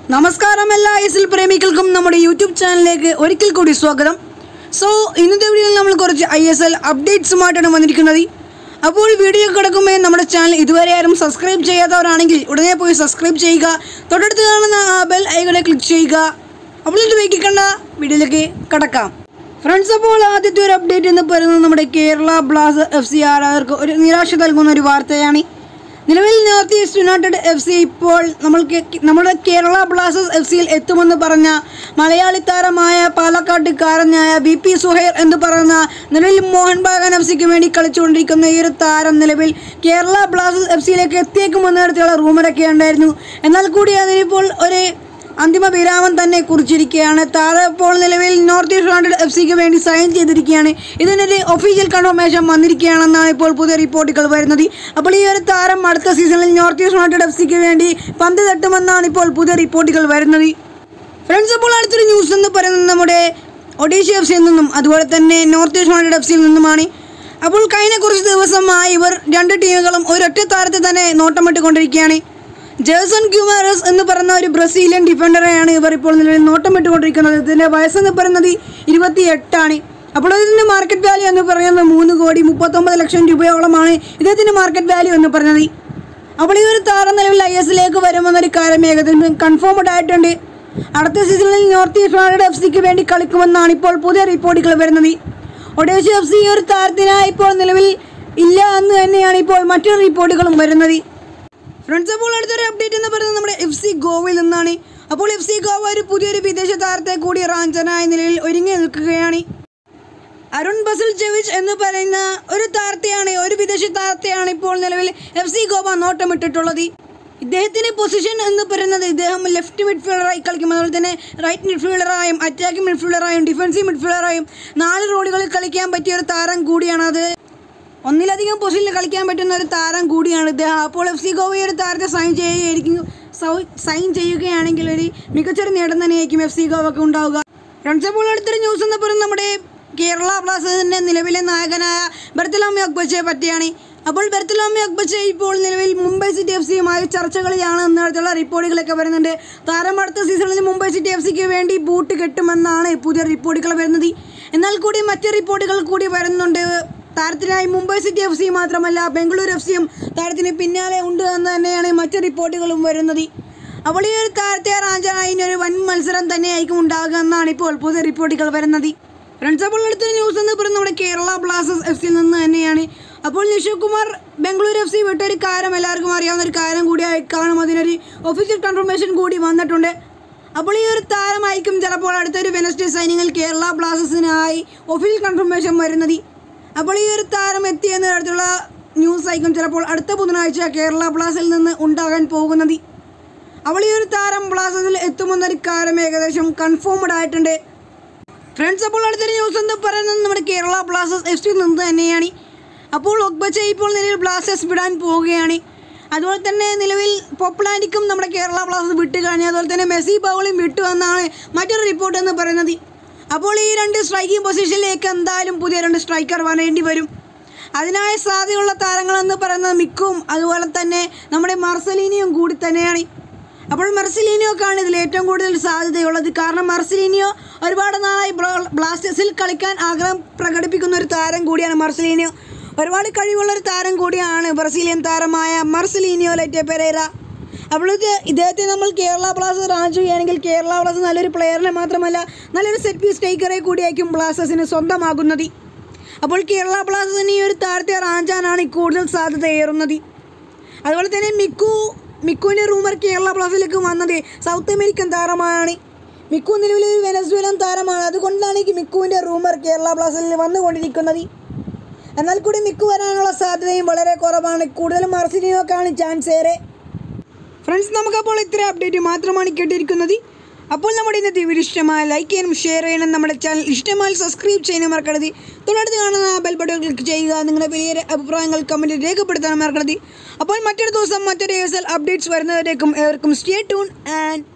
നമസ്കാരം എല്ലാ I S L പ്രേമികൾക്കും നമ്മുടെ യൂട്യൂബ് ചാനലിലേക്ക് ഒരിക്കൽ കൂടി സ്വാഗതം സോ ഇന്നത്തെ വീഡിയോയിൽ നമ്മൾ കുറച്ച് ഐ എസ് എൽ അപ്ഡേറ്റ്സുമായിട്ടാണ് വന്നിരിക്കുന്നത് അപ്പോൾ വീഡിയോ കിടക്കുമ്പോൾ നമ്മുടെ ചാനൽ ഇതുവരെ ആരും സബ്സ്ക്രൈബ് ചെയ്യാത്തവരാണെങ്കിൽ ഉടനെ പോയി സബ്സ്ക്രൈബ് ചെയ്യുക തൊട്ടടുത്ത് കാണുന്ന ആ ബെൽ ഐക്കണെ ക്ലിക്ക് ചെയ്യുക അപ്പോൾ ഇത് വൈകിക്കണ്ട വീഡിയോയിലേക്ക് കടക്കാം ഫ്രണ്ട്സ് അപ്പോൾ ആദ്യത്തെ ഒരു അപ്ഡേറ്റ് എന്ന് പറയുന്നത് നമ്മുടെ കേരള ബ്ലാസ് എഫ് സി ആരാധകർക്ക് ഒരു നിരാശ നൽകുന്ന ഒരു വാർത്തയാണ് നിലവിൽ north east united F C ഇപ്പോൾ നമ്മൾക്ക് നമ്മുടെ കേരള ബ്ലാസ്റ്റേഴ്സ് എഫ് സിയിൽ എത്തുമെന്ന് പറഞ്ഞ മലയാളി താരമായ പാലക്കാട്ടുകാരനായ വി പി സുഹൈർ എന്ന് പറയുന്ന നിലവിൽ മോഹൻ ബാഗാൻ എഫ് സിക്ക് വേണ്ടി കളിച്ചുകൊണ്ടിരിക്കുന്ന ഈ ഒരു താരം നിലവിൽ കേരള ബ്ലാസ്റ്റേഴ്സ് എഫ് സിയിലേക്ക് എത്തിയേക്കുമെന്ന തരത്തിലുള്ള റൂമറൊക്കെ ഉണ്ടായിരുന്നു എന്നാൽ കൂടി അതിനിപ്പോൾ ഒരു അന്തിമ വിരാമം തന്നെ കുറിച്ചിരിക്കുകയാണ് താരം ഇപ്പോൾ നിലവിൽ നോർത്ത് ഈസ്റ്റ് യുണൈറ്റഡ് എഫ് സിക്ക് വേണ്ടി സൈൻ ചെയ്തിരിക്കുകയാണ് ഇതിനൊരു ഒഫീഷ്യൽ കൺഫർമേഷൻ വന്നിരിക്കുകയാണെന്നാണ് ഇപ്പോൾ പുതിയ റിപ്പോർട്ടുകൾ വരുന്നത് അപ്പോൾ ഈ ഒരു താരം അടുത്ത സീസണിൽ നോർത്ത് ഈസ്റ്റ് യുണൈറ്റഡ് എഫ് സിക്ക് വേണ്ടി പന്ത് തട്ടുമെന്നാണ് ഇപ്പോൾ പുതിയ റിപ്പോർട്ടുകൾ വരുന്നത് ഫ്രണ്ട്സ് അപ്പോൾ അടുത്തൊരു ന്യൂസ് എന്ന് പറയുന്നത് നമ്മുടെ ഒഡീഷ എഫ് സിയിൽ നിന്നും അതുപോലെ തന്നെ നോർത്ത് ഈസ്റ്റ് യുണൈറ്റഡ് എഫ് സിയിൽ നിന്നുമാണ് അപ്പോൾ കഴിഞ്ഞ കുറച്ച് ദിവസമായി ഇവർ രണ്ട് ടീമുകളും ഒരൊറ്റ താരത്തെ തന്നെ നോട്ടമിട്ടുകൊണ്ടിരിക്കുകയാണ് ജേസൺ ക്യുമാരസ് എന്ന് പറയുന്ന ഒരു ബ്രസീലിയൻ ഡിഫൻഡറെയാണ് ഇവർ ഇപ്പോൾ നിലവിൽ നോട്ടമിട്ടുകൊണ്ടിരിക്കുന്നത് ഇതിൻ്റെ വയസ്സെന്ന് പറയുന്നത് ഇരുപത്തി എട്ടാണ് അപ്പോൾ ഇതിൻ്റെ മാർക്കറ്റ് വാല്യൂ എന്ന് പറയുന്നത് മൂന്ന് കോടി മുപ്പത്തൊമ്പത് ലക്ഷം രൂപയോളമാണ് ഇദ്ദേഹത്തിൻ്റെ മാർക്കറ്റ് വാല്യൂ എന്ന് പറയുന്നത് അപ്പോൾ ഈ ഒരു താരം നിലവിൽ ഐ എസിലേക്ക് വരുമെന്നൊരു കാര്യം ഏകദേശം കൺഫേംഡ് ആയിട്ടുണ്ട് അടുത്ത സീസണിൽ നോർത്ത് ഈസ്റ്റ് യുണൈറ്റഡ് എഫ് സിക്ക് വേണ്ടി കളിക്കുമെന്നാണ് ഇപ്പോൾ പുതിയ റിപ്പോർട്ടുകൾ വരുന്നത് ഒഡേഷ എഫ് സി ഈ ഒരു താരത്തിനായി ഇപ്പോൾ നിലവിൽ ഇല്ല എന്ന് തന്നെയാണ് ഇപ്പോൾ മറ്റൊരു റിപ്പോർട്ടുകളും വരുന്നത് ഫ്രണ്ട്സ് അപ്പോൾ അടുത്തൊരു അപ്ഡേറ്റ് എന്ന് പറയുന്നത് നമ്മുടെ എഫ് സി ഗോവയിൽ നിന്നാണ് അപ്പോൾ എഫ് സി ഗോവ ഒരു പുതിയൊരു വിദേശ താരത്തെ കൂടി റാഞ്ചനായ നിലയിൽ ഒരുങ്ങി നിൽക്കുകയാണ് അരുൺ ബസിൽ ജെവിച്ച് എന്ന് പറയുന്ന ഒരു താരത്തെയാണ് ഒരു വിദേശ താരത്തെയാണ് ഇപ്പോൾ നിലവിൽ എഫ് സി ഗോവ നോട്ടമിട്ടിട്ടുള്ളത് ഇദ്ദേഹത്തിന്റെ പൊസിഷൻ എന്ന് പറയുന്നത് ഇദ്ദേഹം ലെഫ്റ്റ് മിഡ്ഫീൽഡറായി കളിക്കും അതുപോലെ തന്നെ റൈറ്റ് മിഡ്ഫീൽഡറായും അറ്റാക്കിംഗ് മിഡ്ഫീൽഡറായും ഡിഫൻസീവ് മിഡ്ഫീൽഡറായും നാല് റോഡുകളിൽ കളിക്കാൻ പറ്റിയ ഒരു താരം കൂടിയാണ് അത് ഒന്നിലധികം പൊസിഷനിൽ കളിക്കാൻ പറ്റുന്ന ഒരു താരം കൂടിയാണ് ഇദ്ദേഹം അപ്പോൾ എഫ് സി ഗോവ ഒരു താരത്തെ സൈൻ ചെയ്യുകയായിരിക്കും സൗ- സൈൻ ചെയ്യുകയാണെങ്കിൽ ഒരു മികച്ചൊരു നേട്ടം തന്നെയായിരിക്കും എഫ് സി ഗോവക്ക് ഉണ്ടാവുക ഫ്രണ്ട്സ് അപ്പോൾ അടുത്തൊരു ന്യൂസ് എന്ന് പറയുന്നത് നമ്മുടെ കേരള ബ്ലാസ്റ്റേഴ്സിൻ്റെ നിലവിലെ നായകനായ ബർത്തലോമി അക്ബച്ചയെ പറ്റിയാണ് അപ്പോൾ ബർത്തലോമി അക്ബച്ച ഇപ്പോൾ നിലവിൽ മുംബൈ സിറ്റി എഫ് സിയുമായി ചർച്ചകളിലാണ് എന്നിടത്തുള്ള റിപ്പോർട്ടുകളൊക്കെ വരുന്നുണ്ട് താരം അടുത്ത സീസണിൽ മുംബൈ സിറ്റി എഫ് സിക്ക് വേണ്ടി ബൂട്ട് കെട്ടുമെന്നാണ് പുതിയ റിപ്പോർട്ടുകൾ വരുന്നത് എന്നാൽ കൂടി മറ്റ് റിപ്പോർട്ടുകൾ കൂടി വരുന്നുണ്ട് താരത്തിനായി മുംബൈ സിറ്റി എഫ് സി മാത്രമല്ല ബംഗളൂരു എഫ് സിയും താരത്തിന് പിന്നാലെ ഉണ്ട് എന്ന് തന്നെയാണ് മറ്റ് റിപ്പോർട്ടുകളും വരുന്നത് അപ്പോൾ ഈ ഒരു താരത്തെ റാഞ്ചാനായി ഇനി ഒരു വൻ മത്സരം തന്നെയായിരിക്കും ഉണ്ടാകുക എന്നാണ് ഇപ്പോൾ പുതിയ റിപ്പോർട്ടുകൾ വരുന്നത് ഫ്രണ്ട്സ് അപ്പോൾ അടുത്തൊരു ന്യൂസ് എന്ന് പറയുന്നത് നമ്മുടെ കേരള ബ്ലാസ്റ്റേഴ്സ് എഫ് സിയിൽ നിന്ന് തന്നെയാണ് അപ്പോൾ നിഷു കുമാർ ബംഗളൂരു എഫ് സി വിട്ടൊരു കാര്യം എല്ലാവർക്കും അറിയാവുന്ന ഒരു കാര്യം കൂടിയായി കാണും അതിനൊരു ഒഫീഷ്യൽ കൺഫർമേഷൻ കൂടി വന്നിട്ടുണ്ട് അപ്പോൾ ഈ ഒരു താരമായിരിക്കും ചിലപ്പോൾ അടുത്തൊരു വെനസ്ഡേ സൈനിങ്ങിൽ കേരള ബ്ലാസ്റ്റേഴ്സിനായി ഒഫീഷ്യൽ കൺഫർമേഷൻ വരുന്നത് അപ്പോൾ ഈ ഒരു താരം എത്തിയെന്ന തരത്തിലുള്ള ന്യൂസ് ആയിരിക്കും ചിലപ്പോൾ അടുത്ത ബുധനാഴ്ച കേരള ബ്ലാസ്റ്റേഴ്സിൽ നിന്ന് ഉണ്ടാകാൻ പോകുന്നത് അവൾ ഈ ഒരു താരം ബ്ലാസ്റ്റേഴ്സിൽ എത്തുമെന്നൊരു കാര്യം ഏകദേശം കൺഫേംഡ് ആയിട്ടുണ്ട് ഫ്രണ്ട്സ് അപ്പോൾ അടുത്തൊരു ന്യൂസ് എന്ന് പറയുന്നത് നമ്മുടെ കേരള ബ്ലാസ്റ്റേഴ്സ് എഫ് സിയിൽ നിന്ന് തന്നെയാണ് അപ്പോൾ ഒക്ബച്ച ഇപ്പോൾ നിലവിൽ ബ്ലാസ്റ്റേഴ്സ് വിടാൻ പോവുകയാണ് അതുപോലെ തന്നെ നിലവിൽ പോപ്പുലാരിക്കും നമ്മുടെ കേരള ബ്ലാസ്റ്റേഴ്സ് വിട്ട് കഴിഞ്ഞു അതുപോലെ തന്നെ മെസ്സി ബൗളിയും വിട്ടു എന്നാണ് മറ്റൊരു റിപ്പോർട്ട് എന്ന് പറയുന്നത് അപ്പോൾ ഈ രണ്ട് സ്ട്രൈക്കിംഗ് പൊസിഷനിലേക്ക് എന്തായാലും പുതിയ രണ്ട് സ്ട്രൈക്കർ വരേണ്ടി വരും അതിനായി സാധ്യതയുള്ള താരങ്ങൾ എന്ന് പറയുന്നത് മിക്കും അതുപോലെ തന്നെ നമ്മുടെ മാർസലീനിയും കൂടി തന്നെയാണ് അപ്പോൾ മെർസിലീനിയോക്കാണ് ഇതിൽ ഏറ്റവും കൂടുതൽ സാധ്യതയുള്ളത് കാരണം മെർസിലീനിയോ ഒരുപാട് നാളായി ബ്ര- ബ്ലാസ്റ്റേഴ്സിൽ കളിക്കാൻ ആഗ്രഹം പ്രകടിപ്പിക്കുന്ന ഒരു താരം കൂടിയാണ് മെർസിലീനിയോ ഒരുപാട് കഴിവുള്ള ഒരു താരം കൂടിയാണ് ബ്രസീലിയൻ താരമായ മർസലീനിയോ ലെറ്റെ പെരേര അപ്പോൾ ഇത് ഇദ്ദേഹത്തെ നമ്മൾ കേരള ബ്ലാസ്റ്റേഴ്സ് റാഞ്ച് ചെയ്യുകയാണെങ്കിൽ കേരള ബ്ലാസ്റ്റേഴ്സ് നല്ലൊരു പ്ലെയറിനെ മാത്രമല്ല നല്ലൊരു സെറ്റ് പീസ് ടേക്കറെ കൂടിയായിരിക്കും ബ്ലാസ്റ്റേഴ്സിന് സ്വന്തമാകുന്നത് അപ്പോൾ കേരള ബ്ലാസ്റ്റേഴ്സിന് ഈ ഒരു താരത്തെ റാഞ്ചാനാണ് കൂടുതൽ സാധ്യത ഏറുന്നത് അതുപോലെ തന്നെ മിക്കു മിക്കുവിൻ്റെ റൂമർ കേരള ബ്ലാസ്റ്റേഴ്സിലേക്ക് വന്നത് സൗത്ത് അമേരിക്കൻ താരമാണ് മിക്കു നിലവിൽ ഒരു വെനസ്വേലൻ താരമാണ് അതുകൊണ്ടാണ് ഈ മിക്കുവിൻ്റെ റൂമർ കേരള ബ്ലാസ്റ്റേഴ്സിൽ വന്നുകൊണ്ടിരിക്കുന്നത് എന്നാൽ കൂടി മിക്കു വരാനുള്ള സാധ്യതയും വളരെ കുറവാണ് കൂടുതലും മർസിനിയോക്കാണ് ചാൻസ് ഏറെ ഫ്രണ്ട്സ് നമുക്കപ്പോൾ ഇത്ര അപ്ഡേറ്റ് മാത്രമാണ് കേട്ടിരിക്കുന്നത് അപ്പോൾ നമ്മുടെ ഇന്നത്തെ വീഡിയോ ഇഷ്ടമായി ലൈക്ക് ചെയ്യാനും ഷെയർ ചെയ്യണം നമ്മുടെ ചാനൽ ഇഷ്ടമായി സബ്സ്ക്രൈബ് ചെയ്യാനും മറക്കരുത് തുടർന്ന് കാണുന്ന ആ ബെൽ ബട്ടൺ ക്ലിക്ക് ചെയ്യുക നിങ്ങളുടെ വലിയ അഭിപ്രായങ്ങൾ കമൻറ്റ് രേഖപ്പെടുത്താനും മറക്കരുത് അപ്പോൾ മറ്റൊരു ദിവസം മറ്റൊരു എസ് എൽ അപ്ഡേറ്റ്സ് വരുന്നവരേക്കും ഏവർക്കും സ്റ്റേ ട്യൂൺ ആൻഡ്